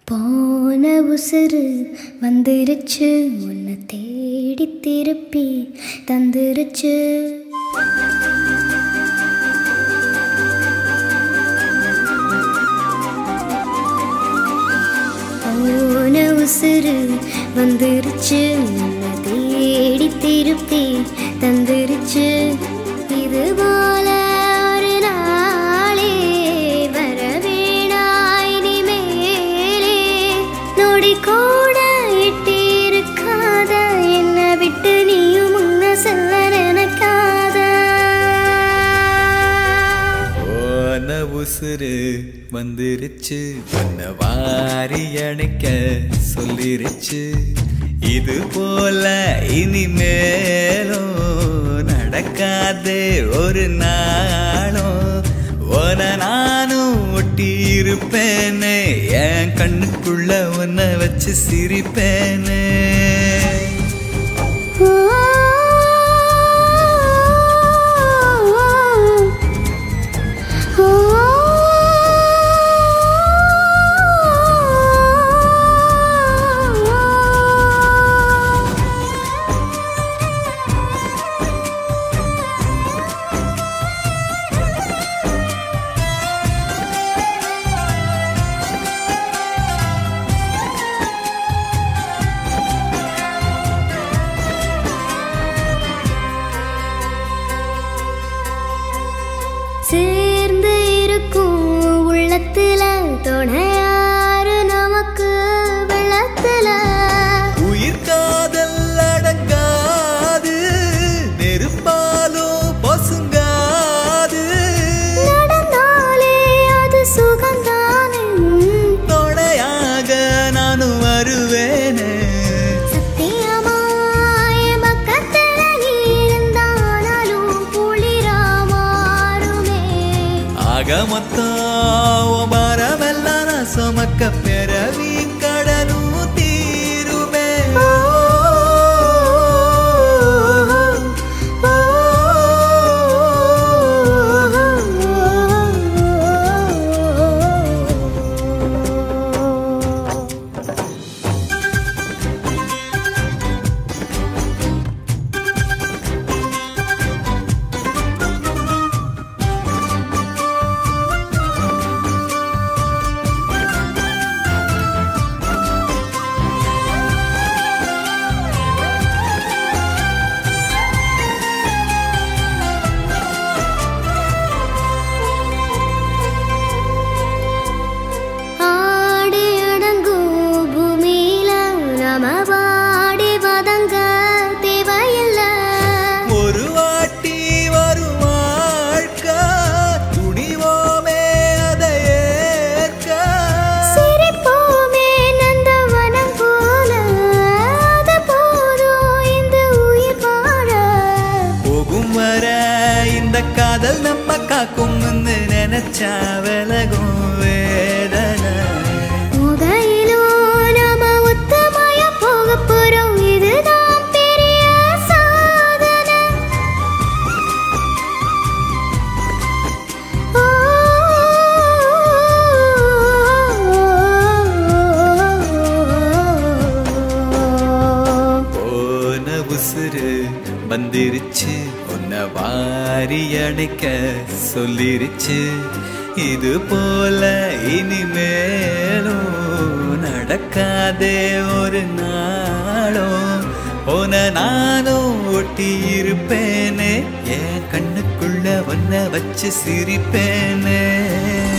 போன உசுறு வந்துருச்சு உன்னை தேடி திருப்பி தந்துருச்சு போன உசுறு வந்துருச்சு உன்னை தேடி திருப்பி தந்துருச்சு இது போல ஒரு நாளே வர வேணாய் இனிமேலே நொடி கூட எட்டி இருக்காத என்னை விட்டு நீயும் முன்ன செல்ல நினைக்காத போன உசுறு வந்துருச்சு உன்னை வாரி அணைக்க சொல்லிருச்சு இது போல இனிமேலும் நடக்காதே ஒரு நாளும் உன நானும் ஒட்டி இருப்பேனே என் கண்ணுக்குள்ள உன்னை வச்சு சிரிப்பேனே சேர்ந்து இருக்கும் உள்ளத்துல துணையாரு நமக்கு வெள்ளத்துல உயிர் காதல் அடங்காது நெருப்பாலும் பசுங்காது நடந்தாலே அது சுகந்தானே தொடையாக நானும் வருவேனே சத்தியமாய பக்கத்துல நீ இருந்தானாலும் குளிரா மாறுமே ஆக மொத்தம் உன் பாரமெல்லாம் நான் சுமக்க பிறவி கடனும் தீருமே ஆடி அடங்கும் பூமியில நாம பாடி வதங்க தேவையில்லை ஒரு வாட்டி வரும் வாழ்க்கை துணிவோமே அதை ஏற்க சிரிப்போமே நந்தவனம் போல அது போதும் இந்த உயிர் வாழ போகும் வர இந்த காதல் நம்ம காக்கும் நினைச்சா விலகும் வேதனை முகையிலும் நாம ஒத்தமாய போக போறோம் இதுதான் பெரிய சாதனை ஓ, போன உசுறு வந்துருச்சு உன்னை வாரி அணைக்க சொல்லிருச்சு இது போல இனிமேலும் நடக்காதே ஒரு நாளும் உன நானும் ஒட்டி இருப்பேனே என் கண்ணுக்குள்ள ஒன்ன வச்சு சிரிப்பேனே